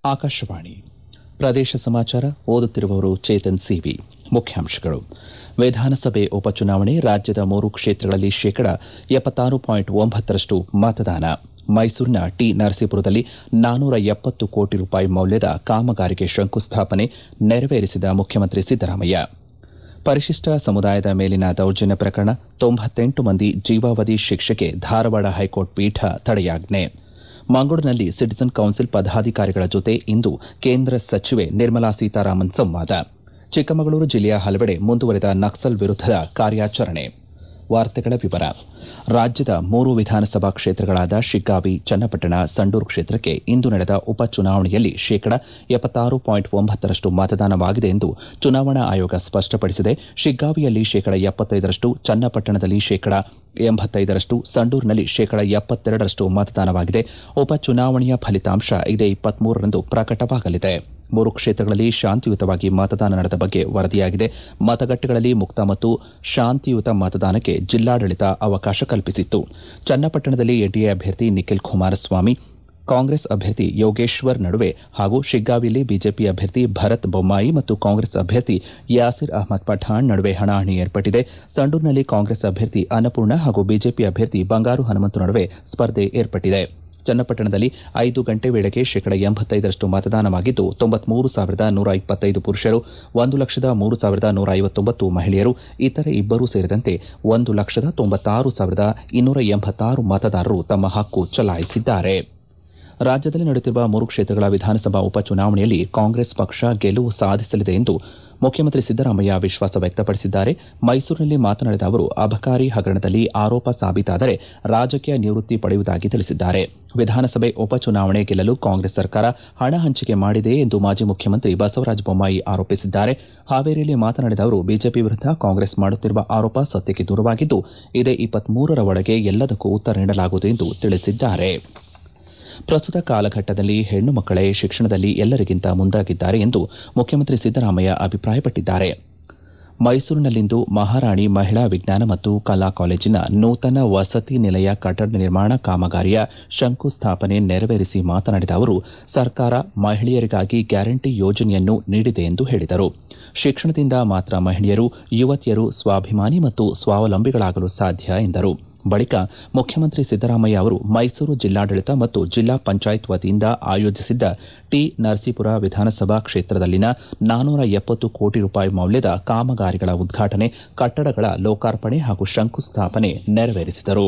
ಆಕಾಶವಾಣಿ ಪ್ರದೇಶ ಸಮಾಚಾರ ಓದುತ್ತಿರುವವರು ಚೇತನ್ ಸಿವಿ ಮುಖ್ಯಾಂಶಗಳು ವಿಧಾನಸಭೆ ಉಪಚುನಾವಣೆ ರಾಜ್ಯದ ಮೂರು ಕ್ಷೇತ್ರಗಳಲ್ಲಿ ಶೇಕಡ ಎಪ್ಪತ್ತಾರು ಪಾಯಿಂಟ್ ಒಂಬತ್ತರಷ್ಟು ಮತದಾನ ಮೈಸೂರಿನ ಟಿ ನರಸೀಪುರದಲ್ಲಿ ನಾನೂರ ಎಪ್ಪತ್ತು ಕೋಟಿ ರೂಪಾಯಿ ಮೌಲ್ಯದ ಕಾಮಗಾರಿಗೆ ಶಂಕುಸ್ಥಾಪನೆ ನೆರವೇರಿಸಿದ ಮುಖ್ಯಮಂತ್ರಿ ಸಿದ್ದರಾಮಯ್ಯ ಪರಿಶಿಷ್ಟ ಸಮುದಾಯದ ಮೇಲಿನ ದೌರ್ಜನ್ಯ ಪ್ರಕರಣ ತೊಂಬತ್ತೆಂಟು ಮಂದಿ ಜೀವಾವಧಿ ಶಿಕ್ಷೆಗೆ ಧಾರವಾಡ ಹೈಕೋರ್ಟ್ ಪೀಠ ತಡೆಯಾಜ್ಞೆ ಮಂಗಳೂರಿನಲ್ಲಿ ಸಿಟಿಜನ್ ಕೌನ್ಸಿಲ್ ಪದಾಧಿಕಾರಿಗಳ ಜೊತೆ ಇಂದು ಕೇಂದ್ರ ಸಚಿವೆ ನಿರ್ಮಲಾ ಸೀತಾರಾಮನ್ ಸಂವಾದ ಚಿಕ್ಕಮಗಳೂರು ಜಿಲ್ಲೆಯ ಹಲವೆಡೆ ಮುಂದುವರೆದ ನಕ್ಸಲ್ ವಿರುದ್ದದ ಕಾರ್ಯಾಚರಣೆ ವಾರ್ತೆಗಳ ವಿವರ ರಾಜ್ಯದ ಮೂರು ವಿಧಾನಸಭಾ ಕ್ಷೇತ್ರಗಳಾದ ಶಿಗ್ಗಾವಿ ಚನ್ನಪಟ್ಟಣ ಸಂಡೂರು ಕ್ಷೇತ್ರಕ್ಕೆ ಇಂದು ನಡೆದ ಉಪಚುನಾವಣೆಯಲ್ಲಿ ಶೇಕಡ ಎಪ್ಪತ್ತಾರು ಪಾಯಿಂಟ್ ಒಂಬತ್ತರಷ್ಟು ಮತದಾನವಾಗಿದೆ ಎಂದು ಚುನಾವಣಾ ಆಯೋಗ ಸ್ಪಷ್ಟಪಡಿಸಿದೆ ಶಿಗ್ಗಾವಿಯಲ್ಲಿ ಶೇಕಡ ಎಪ್ಪತ್ತೈದರಷ್ಟು ಚನ್ನಪಟ್ಟಣದಲ್ಲಿ ಶೇಕಡ ಎಂಬತ್ತೈದರಷ್ಟು ಸಂಡೂರಿನಲ್ಲಿ ಶೇಕಡ ಎಪ್ಪತ್ತೆರಡರಷ್ಟು ಮತದಾನವಾಗಿದೆ ಉಪಚುನಾವಣೆಯ ಫಲಿತಾಂಶ ಇದೇ ಇಪ್ಪತ್ಮೂರರಂದು ಪ್ರಕಟವಾಗಲಿದೆ ಮೂರು ಕ್ಷೇತ್ರಗಳಲ್ಲಿ ಶಾಂತಿಯುತವಾಗಿ ಮತದಾನ ನಡೆದ ಬಗ್ಗೆ ವರದಿಯಾಗಿದೆ ಮತಗಟ್ಟೆಗಳಲ್ಲಿ ಮುಕ್ತ ಮತ್ತು ಶಾಂತಿಯುತ ಮತದಾನಕ್ಕೆ ಜಿಲ್ಲಾಡಳಿತ ಅವಕಾಶ ಕಲ್ಪಿಸಿತ್ತು ಚನ್ನಪಟ್ಟಣದಲ್ಲಿ ಎನ್ಡಿಎ ಅಭ್ಯರ್ಥಿ ನಿಖಿಲ್ ಕುಮಾರಸ್ವಾಮಿ ಕಾಂಗ್ರೆಸ್ ಅಭ್ಯರ್ಥಿ ಯೋಗೇಶ್ವರ್ ನಡುವೆ ಹಾಗೂ ಶಿಗ್ಗಾವಿಯಲ್ಲಿ ಬಿಜೆಪಿ ಅಭ್ಯರ್ಥಿ ಭರತ್ ಬೊಮ್ಮಾಯಿ ಮತ್ತು ಕಾಂಗ್ರೆಸ್ ಅಭ್ಯರ್ಥಿ ಯಾಸಿರ್ ಅಹ್ಮದ್ ಪಠಾಣ್ ನಡುವೆ ಹಣಾಹಣಿ ಏರ್ಪಟ್ಟಿದೆ ಸಂಡೂರಿನಲ್ಲಿ ಕಾಂಗ್ರೆಸ್ ಅಭ್ಯರ್ಥಿ ಅನ್ನಪೂರ್ಣ ಹಾಗೂ ಬಿಜೆಪಿ ಅಭ್ಯರ್ಥಿ ಬಂಗಾರು ಹನುಮಂತು ನಡುವೆ ಸ್ಪರ್ಧೆ ಏರ್ಪಟ್ಟಿದೆ ಚನ್ನಪಟ್ಟಣದಲ್ಲಿ ಐದು ಗಂಟೆ ವೇಳೆಗೆ ಶೇಕಡ ಎಂಬತ್ತೈದರಷ್ಟು ಮತದಾನವಾಗಿದ್ದು ತೊಂಬತ್ಮೂರು ಸಾವಿರದ ನೂರ ಇಪ್ಪತ್ತೈದು ಪುರುಷರು ಒಂದು ಲಕ್ಷದ ಮೂರು ಸಾವಿರದ ನೂರ ಐವತ್ತೊಂಬತ್ತು ಮಹಿಳೆಯರು ಇತರೆ ಇಬ್ಬರೂ ಸೇರಿದಂತೆ ಒಂದು ಲಕ್ಷದ ತೊಂಬತ್ತಾರು ಸಾವಿರದ ಇನ್ನೂರ ಎಂಬತ್ತಾರು ಮತದಾರರು ತಮ್ಮ ಹಕ್ಕು ಚಲಾಯಿಸಿದ್ದಾರೆ ರಾಜ್ಯದಲ್ಲಿ ನಡೆಯುತ್ತಿರುವ ಮೂರು ಕ್ಷೇತ್ರಗಳ ವಿಧಾನಸಭಾ ಉಪಚುನಾವಣೆಯಲ್ಲಿ ಕಾಂಗ್ರೆಸ್ ಪಕ್ಷ ಗೆಲುವು ಸಾಧಿಸಲಿದೆ ಎಂದು ಮುಖ್ಯಮಂತ್ರಿ ಸಿದ್ದರಾಮಯ್ಯ ವಿಶ್ವಾಸ ವ್ಯಕ್ತಪಡಿಸಿದ್ದಾರೆ ಮೈಸೂರಿನಲ್ಲಿ ಮಾತನಾಡಿದ ಅವರು ಅಬಕಾರಿ ಹಗರಣದಲ್ಲಿ ಆರೋಪ ಸಾಬೀತಾದರೆ ರಾಜಕೀಯ ನಿವೃತ್ತಿ ಪಡೆಯುವುದಾಗಿ ತಿಳಿಸಿದ್ದಾರೆ ವಿಧಾನಸಭೆ ಉಪಚುನಾವಣೆ ಗೆಲ್ಲಲು ಕಾಂಗ್ರೆಸ್ ಸರ್ಕಾರ ಹಣ ಹಂಚಿಕೆ ಮಾಡಿದೆ ಎಂದು ಮಾಜಿ ಮುಖ್ಯಮಂತ್ರಿ ಬಸವರಾಜ ಬೊಮ್ಮಾಯಿ ಆರೋಪಿಸಿದ್ದಾರೆ ಹಾವೇರಿಯಲ್ಲಿ ಮಾತನಾಡಿದ ಅವರು ಬಿಜೆಪಿ ವಿರುದ್ದ ಕಾಂಗ್ರೆಸ್ ಮಾಡುತ್ತಿರುವ ಆರೋಪ ಸತ್ಯಕ್ಕೆ ದೂರವಾಗಿದ್ದು ಇದೇ ಇಪ್ಪತ್ಮೂರರ ಒಳಗೆ ಎಲ್ಲದಕ್ಕೂ ಉತ್ತರ ನೀಡಲಾಗುವುದು ಎಂದು ತಿಳಿಸಿದ್ದಾರೆ ಪ್ರಸ್ತುತ ಕಾಲಘಟ್ಟದಲ್ಲಿ ಹೆಣ್ಣು ಮಕ್ಕಳೇ ಶಿಕ್ಷಣದಲ್ಲಿ ಎಲ್ಲರಿಗಿಂತ ಮುಂದಾಗಿದ್ದಾರೆ ಎಂದು ಮುಖ್ಯಮಂತ್ರಿ ಸಿದ್ದರಾಮಯ್ಯ ಅಭಿಪ್ರಾಯಪಟ್ಟಿದ್ದಾರೆ ಮೈಸೂರಿನಲ್ಲಿಂದು ಮಹಾರಾಣಿ ಮಹಿಳಾ ವಿಜ್ಞಾನ ಮತ್ತು ಕಲಾ ಕಾಲೇಜಿನ ನೂತನ ವಸತಿ ನಿಲಯ ಕಟ್ಟಡ ನಿರ್ಮಾಣ ಕಾಮಗಾರಿಯ ಶಂಕುಸ್ಥಾಪನೆ ನೆರವೇರಿಸಿ ಮಾತನಾಡಿದ ಅವರು ಸರ್ಕಾರ ಮಹಿಳೆಯರಿಗಾಗಿ ಗ್ಯಾರಂಟಿ ಯೋಜನೆಯನ್ನು ನೀಡಿದೆ ಎಂದು ಹೇಳಿದರು ಶಿಕ್ಷಣದಿಂದ ಮಾತ್ರ ಮಹಿಳೆಯರು ಯುವತಿಯರು ಸ್ವಾಭಿಮಾನಿ ಮತ್ತು ಸ್ವಾವಲಂಬಿಗಳಾಗಲು ಸಾಧ್ಯ ಎಂದರು ಬಳಿಕ ಮುಖ್ಯಮಂತ್ರಿ ಸಿದ್ದರಾಮಯ್ಯ ಅವರು ಮೈಸೂರು ಜಿಲ್ಲಾಡಳಿತ ಮತ್ತು ಜಿಲ್ಲಾ ಪಂಚಾಯತ್ ವತಿಯಿಂದ ಆಯೋಜಿಸಿದ್ದ ಟಿ ನರಸೀಪುರ ವಿಧಾನಸಭಾ ಕ್ಷೇತ್ರದಲ್ಲಿನ ನಾನೂರ ಎಪ್ಪತ್ತು ಕೋಟಿ ರೂಪಾಯಿ ಮೌಲ್ಯದ ಕಾಮಗಾರಿಗಳ ಉದ್ಘಾಟನೆ ಕಟ್ಟಡಗಳ ಲೋಕಾರ್ಪಣೆ ಹಾಗೂ ಶಂಕುಸ್ಥಾಪನೆ ನೆರವೇರಿಸಿದರು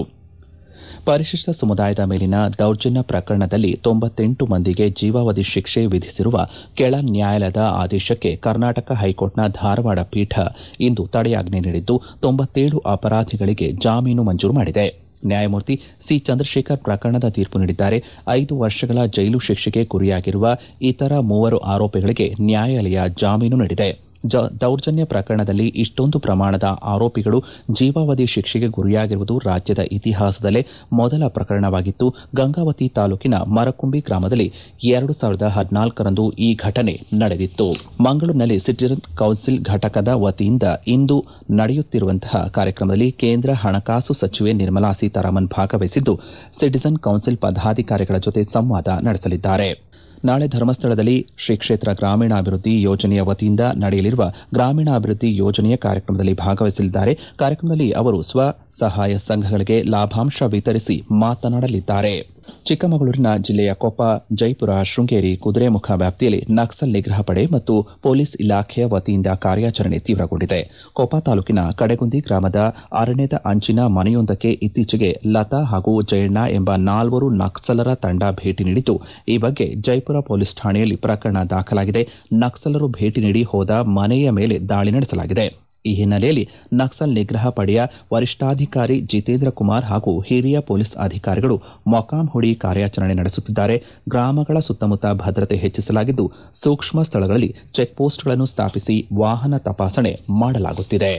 ಪರಿಶಿಷ್ಟ ಸಮುದಾಯದ ಮೇಲಿನ ದೌರ್ಜನ್ಯ ಪ್ರಕರಣದಲ್ಲಿ ತೊಂಬತ್ತೆಂಟು ಮಂದಿಗೆ ಜೀವಾವಧಿ ಶಿಕ್ಷೆ ವಿಧಿಸಿರುವ ಕೆಳ ನ್ಯಾಯಾಲಯದ ಆದೇಶಕ್ಕೆ ಕರ್ನಾಟಕ ಹೈಕೋರ್ಟ್ನ ಧಾರವಾಡ ಪೀಠ ಇಂದು ತಡೆಯಾಜ್ಞೆ ನೀಡಿದ್ದು ತೊಂಬತ್ತೇಳು ಅಪರಾಧಿಗಳಿಗೆ ಜಾಮೀನು ಮಂಜೂರು ಮಾಡಿದೆ ನ್ಯಾಯಮೂರ್ತಿ ಸಿ ಚಂದ್ರಶೇಖರ್ ಪ್ರಕರಣದ ತೀರ್ಪು ನೀಡಿದ್ದಾರೆ ಐದು ವರ್ಷಗಳ ಜೈಲು ಶಿಕ್ಷೆಗೆ ಗುರಿಯಾಗಿರುವ ಇತರ ಮೂವರು ಆರೋಪಿಗಳಿಗೆ ನ್ಯಾಯಾಲಯ ಜಾಮೀನು ನೀಡಿದೆ ದೌರ್ಜನ್ಯ ಪ್ರಕರಣದಲ್ಲಿ ಇಷ್ಟೊಂದು ಪ್ರಮಾಣದ ಆರೋಪಿಗಳು ಜೀವಾವಧಿ ಶಿಕ್ಷೆಗೆ ಗುರಿಯಾಗಿರುವುದು ರಾಜ್ಯದ ಇತಿಹಾಸದಲ್ಲೇ ಮೊದಲ ಪ್ರಕರಣವಾಗಿತ್ತು ಗಂಗಾವತಿ ತಾಲೂಕಿನ ಮರಕುಂಬಿ ಗ್ರಾಮದಲ್ಲಿ ಎರಡು ಸಾವಿರದ ಹದಿನಾಲ್ಕರಂದು ಈ ಘಟನೆ ನಡೆದಿತ್ತು ಮಂಗಳೂರಿನಲ್ಲಿ ಸಿಟಿಜನ್ ಕೌನ್ಸಿಲ್ ಘಟಕದ ವತಿಯಿಂದ ಇಂದು ನಡೆಯುತ್ತಿರುವಂತಹ ಕಾರ್ಯಕ್ರಮದಲ್ಲಿ ಕೇಂದ್ರ ಹಣಕಾಸು ಸಚಿವೆ ನಿರ್ಮಲಾ ಸೀತಾರಾಮನ್ ಭಾಗವಹಿಸಿದ್ದು ಸಿಟಿಜನ್ ಕೌನ್ಸಿಲ್ ಪದಾಧಿಕಾರಿಗಳ ಜೊತೆ ಸಂವಾದ ನಡೆಸಲಿದ್ದಾರೆ ನಾಳೆ ಧರ್ಮಸ್ಥಳದಲ್ಲಿ ಶ್ರೀ ಕ್ಷೇತ್ರ ಗ್ರಾಮೀಣಾಭಿವೃದ್ಧಿ ಯೋಜನೆಯ ವತಿಯಿಂದ ನಡೆಯಲಿರುವ ಗ್ರಾಮೀಣಾಭಿವೃದ್ಧಿ ಯೋಜನೆಯ ಕಾರ್ಯಕ್ರಮದಲ್ಲಿ ಭಾಗವಹಿಸಲಿದ್ದಾರೆ ಕಾರ್ಯಕ್ರಮದಲ್ಲಿ ಅವರು ಸ್ವ ಸಹಾಯ ಸಂಘಗಳಿಗೆ ಲಾಭಾಂಶ ವಿತರಿಸಿ ಮಾತನಾಡಲಿದ್ದಾರೆ ಚಿಕ್ಕಮಗಳೂರಿನ ಜಿಲ್ಲೆಯ ಕೊಪ್ಪ ಜೈಪುರ ಶೃಂಗೇರಿ ಕುದುರೆಮುಖ ವ್ಯಾಪ್ತಿಯಲ್ಲಿ ನಕ್ಸಲ್ ನಿಗ್ರಹ ಪಡೆ ಮತ್ತು ಪೊಲೀಸ್ ಇಲಾಖೆಯ ವತಿಯಿಂದ ಕಾರ್ಯಾಚರಣೆ ತೀವ್ರಗೊಂಡಿದೆ ಕೊಪ್ಪ ತಾಲೂಕಿನ ಕಡೆಗುಂದಿ ಗ್ರಾಮದ ಅರಣ್ಯದ ಅಂಚಿನ ಮನೆಯೊಂದಕ್ಕೆ ಇತ್ತೀಚೆಗೆ ಲತಾ ಹಾಗೂ ಜಯಣ್ಣ ಎಂಬ ನಾಲ್ವರು ನಕ್ಸಲರ ತಂಡ ಭೇಟಿ ನೀಡಿದ್ದು ಈ ಬಗ್ಗೆ ಜೈಪುರ ಪೊಲೀಸ್ ಠಾಣೆಯಲ್ಲಿ ಪ್ರಕರಣ ದಾಖಲಾಗಿದೆ ನಕ್ಸಲರು ಭೇಟಿ ನೀಡಿ ಹೋದ ಮನೆಯ ಮೇಲೆ ದಾಳಿ ನಡೆಸಲಾಗಿದೆ ಈ ಹಿನ್ನೆಲೆಯಲ್ಲಿ ನಕ್ಸಲ್ ನಿಗ್ರಹ ಪಡೆಯ ವರಿಷ್ಠಾಧಿಕಾರಿ ಜಿತೇಂದ್ರ ಕುಮಾರ್ ಹಾಗೂ ಹಿರಿಯ ಪೊಲೀಸ್ ಅಧಿಕಾರಿಗಳು ಮೊಕಾಂ ಹುಡಿ ಕಾರ್ಯಾಚರಣೆ ನಡೆಸುತ್ತಿದ್ದಾರೆ ಗ್ರಾಮಗಳ ಸುತ್ತಮುತ್ತ ಭದ್ರತೆ ಹೆಚ್ಚಿಸಲಾಗಿದ್ದು ಸೂಕ್ಷ್ಮ ಸ್ಥಳಗಳಲ್ಲಿ ಚೆಕ್ಪೋಸ್ಟ್ಗಳನ್ನು ಸ್ಥಾಪಿಸಿ ವಾಹನ ತಪಾಸಣೆ ಮಾಡಲಾಗುತ್ತಿದೆ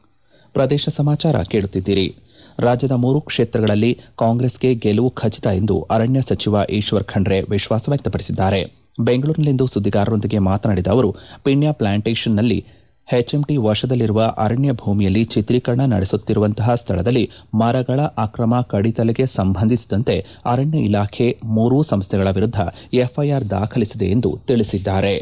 ಪ್ರದೇಶ ಸಮಾಚಾರ ಕೇಳುತ್ತಿದ್ದೀರಿ ರಾಜ್ಯದ ಮೂರು ಕ್ಷೇತ್ರಗಳಲ್ಲಿ ಕಾಂಗ್ರೆಸ್ಗೆ ಗೆಲುವು ಖಚಿತ ಎಂದು ಅರಣ್ಯ ಸಚಿವ ಈಶ್ವರ್ ಖಂಡ್ರೆ ವಿಶ್ವಾಸ ವ್ಯಕ್ತಪಡಿಸಿದ್ದಾರೆ ಬೆಂಗಳೂರಿನಲ್ಲಿಂದು ಸುದ್ದಿಗಾರರೊಂದಿಗೆ ಮಾತನಾಡಿದ ಅವರು ಪಿಣ್ಯ ಪ್ಲಾಂಟೇಷನ್ನಲ್ಲಿ ಎಚ್ಎಂಟಿ ವಶದಲ್ಲಿರುವ ಅರಣ್ಯ ಭೂಮಿಯಲ್ಲಿ ಚಿತ್ರೀಕರಣ ನಡೆಸುತ್ತಿರುವಂತಹ ಸ್ಥಳದಲ್ಲಿ ಮರಗಳ ಅಕ್ರಮ ಕಡಿತಲೆಗೆ ಸಂಬಂಧಿಸಿದಂತೆ ಅರಣ್ಯ ಇಲಾಖೆ ಮೂರೂ ಸಂಸ್ಥೆಗಳ ವಿರುದ್ಧ ಎಫ್ಐಆರ್ ದಾಖಲಿಸಿದೆ ಎಂದು ತಿಳಿಸಿದ್ದಾರೆ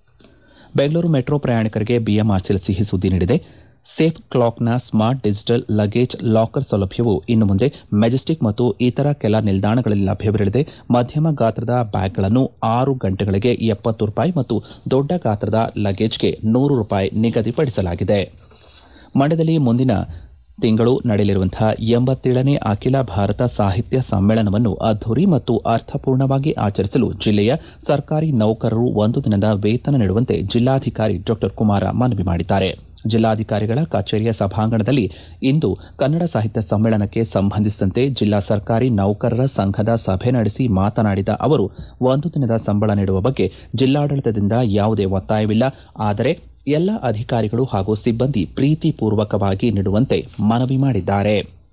ಬೆಂಗಳೂರು ಮೆಟ್ರೋ ಪ್ರಯಾಣಿಕರಿಗೆ ಬಿಎಂಆರ್ಸಿಎಲ್ ಸಿಹಿ ಸುದ್ದಿ ನೀಡಿದೆ ಸೇಫ್ ಕ್ಲಾಕ್ನ ಸ್ಮಾರ್ಟ್ ಡಿಜಿಟಲ್ ಲಗೇಜ್ ಲಾಕರ್ ಸೌಲಭ್ಯವು ಇನ್ನು ಮುಂದೆ ಮೆಜೆಸ್ಟಿಕ್ ಮತ್ತು ಇತರ ಕೆಲ ನಿಲ್ದಾಣಗಳಲ್ಲಿ ಲಭ್ಯವಿರಲಿದೆ ಮಧ್ಯಮ ಗಾತ್ರದ ಬ್ಯಾಗ್ಗಳನ್ನು ಆರು ಗಂಟೆಗಳಿಗೆ ಎಪ್ಪತ್ತು ರೂಪಾಯಿ ಮತ್ತು ದೊಡ್ಡ ಗಾತ್ರದ ಲಗೇಜ್ಗೆ ನೂರು ರೂಪಾಯಿ ನಿಗದಿಪಡಿಸಲಾಗಿದೆ ಮಂಡ್ಯದಲ್ಲಿ ಮುಂದಿನ ತಿಂಗಳು ನಡೆಯಲಿರುವಂತಹ ಎಂಬತ್ತೇಳನೇ ಅಖಿಲ ಭಾರತ ಸಾಹಿತ್ಯ ಸಮ್ಮೇಳನವನ್ನು ಅದ್ದೂರಿ ಮತ್ತು ಅರ್ಥಪೂರ್ಣವಾಗಿ ಆಚರಿಸಲು ಜಿಲ್ಲೆಯ ಸರ್ಕಾರಿ ನೌಕರರು ಒಂದು ದಿನದ ವೇತನ ನೀಡುವಂತೆ ಜಿಲ್ಲಾಧಿಕಾರಿ ಡಾ ಕುಮಾರ ಮನವಿ ಮಾಡಿದ್ದಾರೆ ಜಿಲ್ಲಾಧಿಕಾರಿಗಳ ಕಚೇರಿಯ ಸಭಾಂಗಣದಲ್ಲಿ ಇಂದು ಕನ್ನಡ ಸಾಹಿತ್ಯ ಸಮ್ಮೇಳನಕ್ಕೆ ಸಂಬಂಧಿಸಿದಂತೆ ಜಿಲ್ಲಾ ಸರ್ಕಾರಿ ನೌಕರರ ಸಂಘದ ಸಭೆ ನಡೆಸಿ ಮಾತನಾಡಿದ ಅವರು ಒಂದು ದಿನದ ಸಂಬಳ ನೀಡುವ ಬಗ್ಗೆ ಜಿಲ್ಲಾಡಳಿತದಿಂದ ಯಾವುದೇ ಒತ್ತಾಯವಿಲ್ಲ ಆದರೆ ಎಲ್ಲ ಅಧಿಕಾರಿಗಳು ಹಾಗೂ ಸಿಬ್ಬಂದಿ ಪ್ರೀತಿಪೂರ್ವಕವಾಗಿ ನೀಡುವಂತೆ ಮನವಿ ಮಾಡಿದ್ದಾರೆ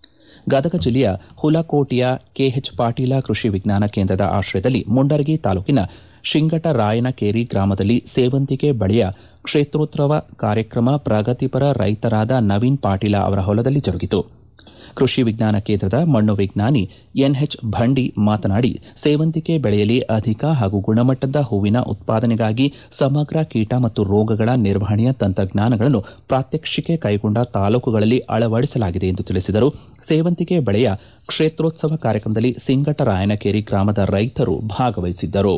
ಗದಗ ಜಿಲ್ಲೆಯ ಹುಲಕೋಟೆಯ ಕೆಎಚ್ ಪಾಟೀಲ ಕೃಷಿ ವಿಜ್ಞಾನ ಕೇಂದ್ರದ ಆಶ್ರಯದಲ್ಲಿ ಮುಂಡರಗಿ ತಾಲೂಕಿನ ಶಿಂಗಟರಾಯನಕೇರಿ ಗ್ರಾಮದಲ್ಲಿ ಸೇವಂತಿಗೆ ಬಳಿಯ ಕ್ಷೇತ್ರೋತ್ಸವ ಕಾರ್ಯಕ್ರಮ ಪ್ರಗತಿಪರ ರೈತರಾದ ನವೀನ್ ಪಾಟೀಲ ಅವರ ಹೊಲದಲ್ಲಿ ಜರುಗಿತು ಕೃಷಿ ವಿಜ್ಞಾನ ಕೇಂದ್ರದ ಮಣ್ಣು ವಿಜ್ಞಾನಿ ಎನ್ಎಚ್ ಭಂಡಿ ಮಾತನಾಡಿ ಸೇವಂತಿಗೆ ಬೆಳೆಯಲ್ಲಿ ಅಧಿಕ ಹಾಗೂ ಗುಣಮಟ್ಟದ ಹೂವಿನ ಉತ್ಪಾದನೆಗಾಗಿ ಸಮಗ್ರ ಕೀಟ ಮತ್ತು ರೋಗಗಳ ನಿರ್ವಹಣೆಯ ತಂತ್ರಜ್ಞಾನಗಳನ್ನು ಪ್ರಾತ್ಯಕ್ಷಿಕೆ ಕೈಗೊಂಡ ತಾಲೂಕುಗಳಲ್ಲಿ ಅಳವಡಿಸಲಾಗಿದೆ ಎಂದು ತಿಳಿಸಿದರು ಸೇವಂತಿಗೆ ಬೆಳೆಯ ಕ್ಷೇತ್ರೋತ್ಸವ ಕಾರ್ಯಕ್ರಮದಲ್ಲಿ ಸಿಂಗಟರಾಯನಕೇರಿ ಗ್ರಾಮದ ರೈತರು ಭಾಗವಹಿಸಿದ್ದರು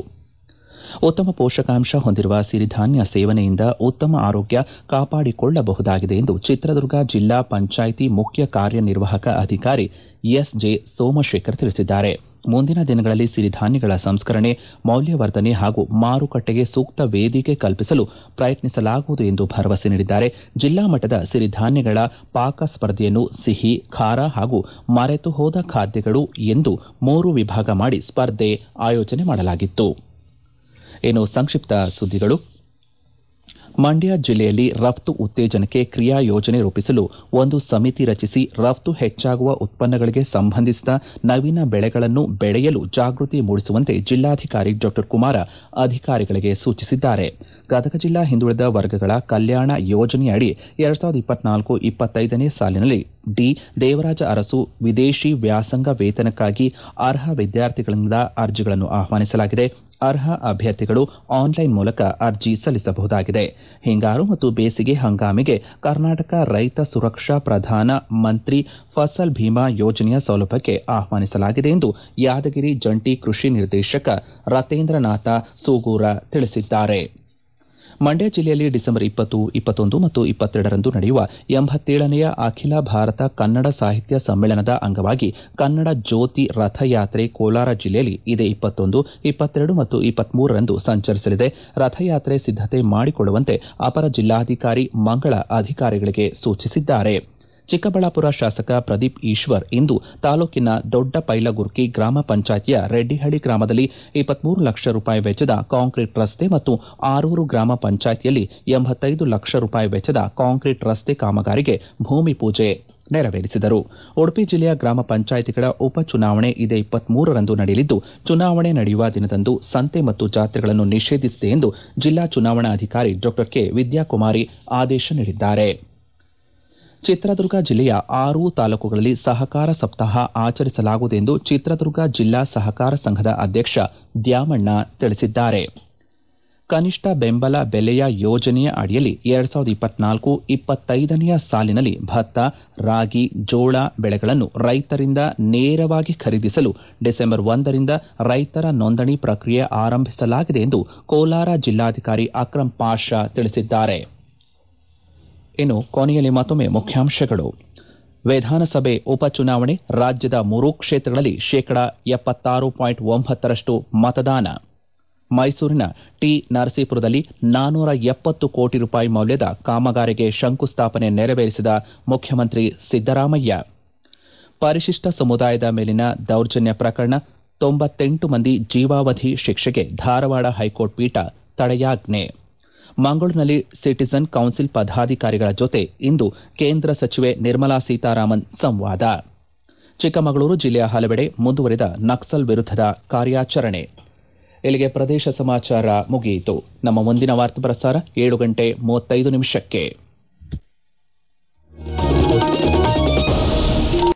ಉತ್ತಮ ಪೋಷಕಾಂಶ ಹೊಂದಿರುವ ಸಿರಿಧಾನ್ಯ ಸೇವನೆಯಿಂದ ಉತ್ತಮ ಆರೋಗ್ಯ ಕಾಪಾಡಿಕೊಳ್ಳಬಹುದಾಗಿದೆ ಎಂದು ಚಿತ್ರದುರ್ಗ ಜಿಲ್ಲಾ ಪಂಚಾಯಿತಿ ಮುಖ್ಯ ಕಾರ್ಯನಿರ್ವಾಹಕ ಅಧಿಕಾರಿ ಎಸ್ಜೆ ಸೋಮಶೇಖರ್ ತಿಳಿಸಿದ್ದಾರೆ ಮುಂದಿನ ದಿನಗಳಲ್ಲಿ ಸಿರಿಧಾನ್ಯಗಳ ಸಂಸ್ಕರಣೆ ಮೌಲ್ಯವರ್ಧನೆ ಹಾಗೂ ಮಾರುಕಟ್ಟೆಗೆ ಸೂಕ್ತ ವೇದಿಕೆ ಕಲ್ಪಿಸಲು ಪ್ರಯತ್ನಿಸಲಾಗುವುದು ಎಂದು ಭರವಸೆ ನೀಡಿದ್ದಾರೆ ಜಿಲ್ಲಾ ಮಟ್ಟದ ಸಿರಿಧಾನ್ಯಗಳ ಪಾಕ ಸ್ಪರ್ಧೆಯನ್ನು ಸಿಹಿ ಖಾರ ಹಾಗೂ ಮರೆತು ಹೋದ ಖಾದ್ಯಗಳು ಎಂದು ಮೂರು ವಿಭಾಗ ಮಾಡಿ ಸ್ಪರ್ಧೆ ಆಯೋಜನೆ ಮಾಡಲಾಗಿತ್ತು ಇನ್ನು ಸಂಕ್ಷಿಪ್ತ ಸುದ್ದಿಗಳು ಮಂಡ್ಯ ಜಿಲ್ಲೆಯಲ್ಲಿ ರಫ್ತು ಉತ್ತೇಜನಕ್ಕೆ ಕ್ರಿಯಾ ಯೋಜನೆ ರೂಪಿಸಲು ಒಂದು ಸಮಿತಿ ರಚಿಸಿ ರಫ್ತು ಹೆಚ್ಚಾಗುವ ಉತ್ಪನ್ನಗಳಿಗೆ ಸಂಬಂಧಿಸಿದ ನವೀನ ಬೆಳೆಗಳನ್ನು ಬೆಳೆಯಲು ಜಾಗೃತಿ ಮೂಡಿಸುವಂತೆ ಜಿಲ್ಲಾಧಿಕಾರಿ ಡಾ ಕುಮಾರ ಅಧಿಕಾರಿಗಳಿಗೆ ಸೂಚಿಸಿದ್ದಾರೆ ಗದಗ ಜಿಲ್ಲಾ ಹಿಂದುಳಿದ ವರ್ಗಗಳ ಕಲ್ಯಾಣ ಯೋಜನೆಯಡಿ ಎರಡ್ ಸಾವಿರದ ಇಪ್ಪತ್ನಾಲ್ಕು ಇಪ್ಪತ್ತೈದನೇ ಸಾಲಿನಲ್ಲಿ ಡಿ ದೇವರಾಜ ಅರಸು ವಿದೇಶಿ ವ್ಯಾಸಂಗ ವೇತನಕ್ಕಾಗಿ ಅರ್ಹ ವಿದ್ಯಾರ್ಥಿಗಳಿಂದ ಅರ್ಜಿಗಳನ್ನು ಆಹ್ವಾನಿಸಲಾಗಿದೆ ಅರ್ಹ ಅಭ್ಯರ್ಥಿಗಳು ಆನ್ಲೈನ್ ಮೂಲಕ ಅರ್ಜಿ ಸಲ್ಲಿಸಬಹುದಾಗಿದೆ ಹಿಂಗಾರು ಮತ್ತು ಬೇಸಿಗೆ ಹಂಗಾಮಿಗೆ ಕರ್ನಾಟಕ ರೈತ ಸುರಕ್ಷಾ ಪ್ರಧಾನ ಮಂತ್ರಿ ಫಸಲ್ ಭೀಮಾ ಯೋಜನೆಯ ಸೌಲಭ್ಯಕ್ಕೆ ಆಹ್ವಾನಿಸಲಾಗಿದೆ ಎಂದು ಯಾದಗಿರಿ ಜಂಟಿ ಕೃಷಿ ನಿರ್ದೇಶಕ ರತೇಂದ್ರನಾಥ ಸೂಗೂರ ತಿಳಿಸಿದ್ದಾರೆ ಮಂಡ್ಯ ಜಿಲ್ಲೆಯಲ್ಲಿ ಡಿಸೆಂಬರ್ ಇಪ್ಪತ್ತು ಇಪ್ಪತ್ತೊಂದು ಮತ್ತು ಇಪ್ಪತ್ತೆರಡರಂದು ನಡೆಯುವ ಎಂಬತ್ತೇಳನೆಯ ಅಖಿಲ ಭಾರತ ಕನ್ನಡ ಸಾಹಿತ್ಯ ಸಮ್ಮೇಳನದ ಅಂಗವಾಗಿ ಕನ್ನಡ ಜ್ಯೋತಿ ರಥಯಾತ್ರೆ ಕೋಲಾರ ಜಿಲ್ಲೆಯಲ್ಲಿ ಇದೇ ಇಪ್ಪತ್ತೊಂದು ಇಪ್ಪತ್ತೆರಡು ಮತ್ತು ಇಪ್ಪತ್ಮೂರರಂದು ಸಂಚರಿಸಲಿದೆ ರಥಯಾತ್ರೆ ಸಿದ್ದತೆ ಮಾಡಿಕೊಳ್ಳುವಂತೆ ಅಪರ ಜಿಲ್ಲಾಧಿಕಾರಿ ಮಂಗಳ ಅಧಿಕಾರಿಗಳಿಗೆ ಸೂಚಿಸಿದ್ದಾರೆ ಚಿಕ್ಕಬಳ್ಳಾಪುರ ಶಾಸಕ ಪ್ರದೀಪ್ ಈಶ್ವರ್ ಇಂದು ತಾಲೂಕಿನ ದೊಡ್ಡ ಪೈಲಗುರ್ಕಿ ಗ್ರಾಮ ಪಂಚಾಯತಿಯ ರೆಡ್ಡಿಹಳ್ಳಿ ಗ್ರಾಮದಲ್ಲಿ ಇಪ್ಪತ್ಮೂರು ಲಕ್ಷ ರೂಪಾಯಿ ವೆಚ್ಚದ ಕಾಂಕ್ರೀಟ್ ರಸ್ತೆ ಮತ್ತು ಆರೂರು ಗ್ರಾಮ ಪಂಚಾಯತಿಯಲ್ಲಿ ಎಂಬತ್ತೈದು ಲಕ್ಷ ರೂಪಾಯಿ ವೆಚ್ಚದ ಕಾಂಕ್ರೀಟ್ ರಸ್ತೆ ಕಾಮಗಾರಿಗೆ ಭೂಮಿ ಪೂಜೆ ನೆರವೇರಿಸಿದರು ಉಡುಪಿ ಜಿಲ್ಲೆಯ ಗ್ರಾಮ ಪಂಚಾಯಿತಿಗಳ ಉಪಚುನಾವಣೆ ಇದೇ ಇಪ್ಪತ್ಮೂರರಂದು ನಡೆಯಲಿದ್ದು ಚುನಾವಣೆ ನಡೆಯುವ ದಿನದಂದು ಸಂತೆ ಮತ್ತು ಜಾತ್ರೆಗಳನ್ನು ನಿಷೇಧಿಸಿದೆ ಎಂದು ಜಿಲ್ಲಾ ಚುನಾವಣಾಧಿಕಾರಿ ಡಾ ಕೆ ವಿದ್ಯಾಕುಮಾರಿ ಆದೇಶ ನೀಡಿದ್ದಾರೆ ಚಿತ್ರದುರ್ಗ ಜಿಲ್ಲೆಯ ಆರು ತಾಲೂಕುಗಳಲ್ಲಿ ಸಹಕಾರ ಸಪ್ತಾಹ ಆಚರಿಸಲಾಗುವುದು ಎಂದು ಚಿತ್ರದುರ್ಗ ಜಿಲ್ಲಾ ಸಹಕಾರ ಸಂಘದ ಅಧ್ಯಕ್ಷ ದ್ಯಾಮಣ್ಣ ತಿಳಿಸಿದ್ದಾರೆ ಕನಿಷ್ಠ ಬೆಂಬಲ ಬೆಲೆಯ ಯೋಜನೆಯ ಅಡಿಯಲ್ಲಿ ಎರಡ್ ಸಾವಿರದ ಇಪ್ಪತ್ನಾಲ್ಕು ಇಪ್ಪತ್ತೈದನೆಯ ಸಾಲಿನಲ್ಲಿ ಭತ್ತ ರಾಗಿ ಜೋಳ ಬೆಳೆಗಳನ್ನು ರೈತರಿಂದ ನೇರವಾಗಿ ಖರೀದಿಸಲು ಡಿಸೆಂಬರ್ ಒಂದರಿಂದ ರೈತರ ನೋಂದಣಿ ಪ್ರಕ್ರಿಯೆ ಆರಂಭಿಸಲಾಗಿದೆ ಎಂದು ಕೋಲಾರ ಜಿಲ್ಲಾಧಿಕಾರಿ ಅಕ್ರಂ ಪಾಷಾ ತಿಳಿಸಿದ್ದಾರೆ ಇನ್ನು ಕೊನೆಯಲ್ಲಿ ಮತ್ತೊಮ್ಮೆ ಮುಖ್ಯಾಂಶಗಳು ವಿಧಾನಸಭೆ ಉಪಚುನಾವಣೆ ರಾಜ್ಯದ ಮೂರೂ ಕ್ಷೇತ್ರಗಳಲ್ಲಿ ಶೇಕಡಾ ಎಪ್ಪತ್ತಾರು ಪಾಯಿಂಟ್ ಒಂಬತ್ತರಷ್ಟು ಮತದಾನ ಮೈಸೂರಿನ ಟಿ ನರಸೀಪುರದಲ್ಲಿ ನಾನೂರ ಎಪ್ಪತ್ತು ಕೋಟಿ ರೂಪಾಯಿ ಮೌಲ್ಯದ ಕಾಮಗಾರಿಗೆ ಶಂಕುಸ್ಥಾಪನೆ ನೆರವೇರಿಸಿದ ಮುಖ್ಯಮಂತ್ರಿ ಸಿದ್ದರಾಮಯ್ಯ ಪರಿಶಿಷ್ಟ ಸಮುದಾಯದ ಮೇಲಿನ ದೌರ್ಜನ್ಯ ಪ್ರಕರಣ ತೊಂಬತ್ತೆಂಟು ಮಂದಿ ಜೀವಾವಧಿ ಶಿಕ್ಷೆಗೆ ಧಾರವಾಡ ಹೈಕೋರ್ಟ್ ಪೀಠ ತಡೆಯಾಜ್ಞೆ ಮಂಗಳೂರಿನಲ್ಲಿ ಸಿಟಿಜನ್ ಕೌನ್ಸಿಲ್ ಪದಾಧಿಕಾರಿಗಳ ಜೊತೆ ಇಂದು ಕೇಂದ್ರ ಸಚಿವೆ ನಿರ್ಮಲಾ ಸೀತಾರಾಮನ್ ಸಂವಾದ ಚಿಕ್ಕಮಗಳೂರು ಜಿಲ್ಲೆಯ ಹಲವೆಡೆ ಮುಂದುವರೆದ ನಕ್ಸಲ್ ವಿರುದ್ಧದ ಕಾರ್ಯಾಚರಣೆ ಇಲ್ಲಿಗೆ ಪ್ರದೇಶ ಸಮಾಚಾರ ಮುಗಿಯಿತು ನಮ್ಮ ಮುಂದಿನ ವಾರ್ತಾ ಪ್ರಸಾರ ಏಳು ಗಂಟೆ ಮೂವತ್ತೈದು ನಿಮಿಷಕ್ಕೆ